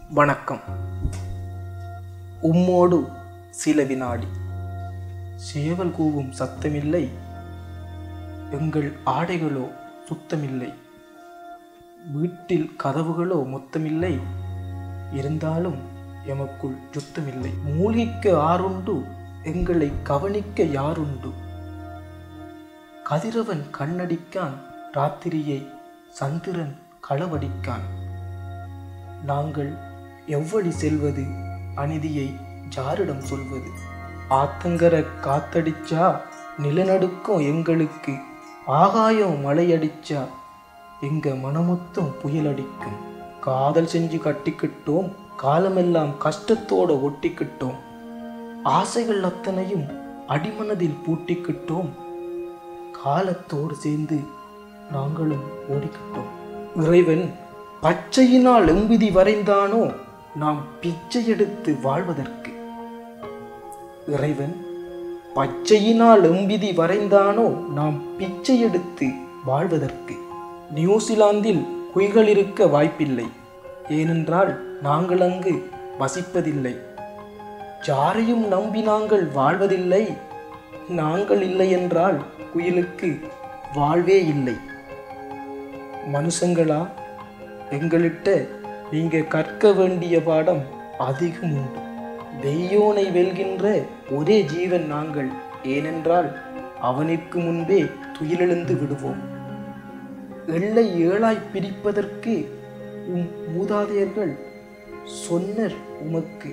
வணக்கம் உம்மோடு சில வினாடி சேவல் கூவும் சத்தமில்லை எங்கள் ஆடைகளோ சுத்தமில்லை வீட்டில் கதவுகளோ மொத்தமில்லை இருந்தாலும் எமக்குள் யுத்தமில்லை மூழ்கிக்க ஆறுண்டு எங்களை கவனிக்க யாருண்டு கதிரவன் கண்ணடிக்கான் ராத்திரியை சந்திரன் களவடிக்கான் நாங்கள் எவ்வழி செல்வது அநீதியை யாரிடம் சொல்வது ஆத்தங்கர காத்தடிச்சா நிலநடுக்கம் எங்களுக்கு ஆகாயம் மழையடிச்சா எங்க மனமொத்தம் புயலடிக்கும் காதல் செஞ்சு கட்டிக்கிட்டோம் காலமெல்லாம் கஷ்டத்தோட ஒட்டிக்கிட்டோம் ஆசைகள் அத்தனையும் அடிமனதில் பூட்டிக்கிட்டோம் காலத்தோடு சேர்ந்து நாங்களும் ஓடிக்கிட்டோம் இறைவன் பச்சையினால் எம்பிதி வரைந்தானோ நாம் பிச்சை எடுத்து வாழ்வதற்கு இறைவன் பச்சையினால் எம்பிதி வரைந்தானோ நாம் பிச்சை எடுத்து வாழ்வதற்கு நியூசிலாந்தில் குயில்கள் இருக்க வாய்ப்பில்லை ஏனென்றால் நாங்கள் அங்கு வசிப்பதில்லை யாரையும் நம்பி நாங்கள் வாழ்வதில்லை நாங்கள் இல்லை என்றால் குயிலுக்கு வாழ்வே இல்லை மனுஷங்களா எங்களிட்ட நீங்க கற்க வேண்டிய பாடம் அதிகம் உண்டு தெய்யோனை வெல்கின்ற ஒரே ஜீவன் நாங்கள் ஏனென்றால் அவனுக்கு முன்பே துயிலெழுந்து விடுவோம் எல்லை ஏழாய் பிரிப்பதற்கு உம் மூதாதையர்கள் சொன்னர் உமக்கு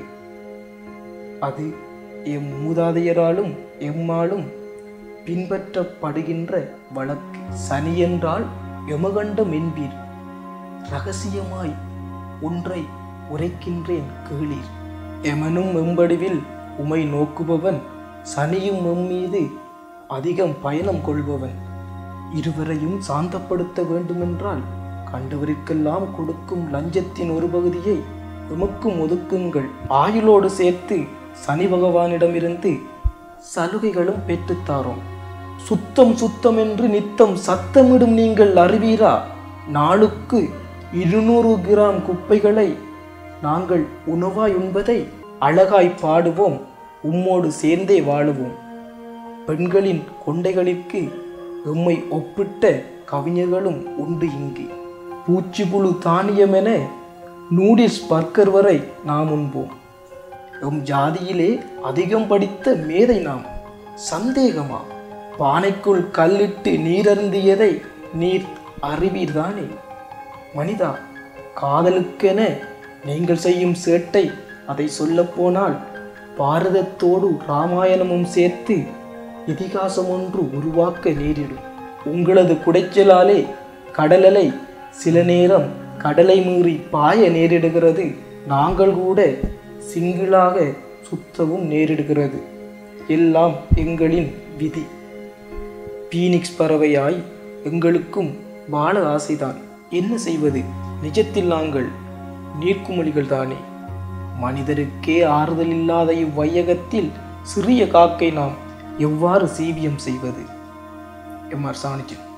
அது எம் மூதாதையராலும் எம்மாலும் பின்பற்றப்படுகின்ற வழக்கு சனி என்றால் யமகண்டம் என்பீர் ரகசியமாய் ஒன்றை உரைக்கின்றேன் கேளீர் எமனும் எம்படிவில் உமை நோக்குபவன் சனியும் எம்மீது அதிகம் பயணம் கொள்பவன் இருவரையும் சாந்தப்படுத்த வேண்டுமென்றால் கண்டவருக்கெல்லாம் கொடுக்கும் லஞ்சத்தின் ஒரு பகுதியை எமக்கும் ஒதுக்குங்கள் ஆயுளோடு சேர்த்து சனி பகவானிடமிருந்து சலுகைகளும் பெற்றுத்தாரோம் சுத்தம் சுத்தம் என்று நித்தம் சத்தமிடும் நீங்கள் அறிவீரா நாளுக்கு இருநூறு கிராம் குப்பைகளை நாங்கள் உணவாய் உண்பதை அழகாய் பாடுவோம் உம்மோடு சேர்ந்தே வாழுவோம் பெண்களின் கொண்டைகளிற்கு எம்மை ஒப்பிட்ட கவிஞர்களும் உண்டு இங்கு பூச்சிப்புழு தானியமென நூடில்ஸ் பர்கர் வரை நாம் உண்போம் எம் ஜாதியிலே அதிகம் படித்த மேதை நாம் சந்தேகமா பானைக்குள் கல்லிட்டு நீரருந்தியதை நீர் அறிவீர்தானே மனிதா காதலுக்கென நீங்கள் செய்யும் சேட்டை அதை சொல்லப்போனால் பாரதத்தோடு ராமாயணமும் சேர்த்து இதிகாசம் ஒன்று உருவாக்க நேரிடும் உங்களது குடைச்சலாலே கடலலை சில நேரம் கடலை மீறி பாய நேரிடுகிறது நாங்கள் கூட சிங்கிளாக சுத்தவும் நேரிடுகிறது எல்லாம் எங்களின் விதி பீனிக்ஸ் பறவையாய் எங்களுக்கும் வாழ ஆசைதான் என்ன செய்வது நிஜத்தில் நாங்கள் நீர்க்குமொழிகள் தானே மனிதருக்கே ஆறுதல் இல்லாத இவ்வையகத்தில் சிறிய காக்கை நாம் எவ்வாறு சீவியம் செய்வது எம் ஆர் சாணிச்சன்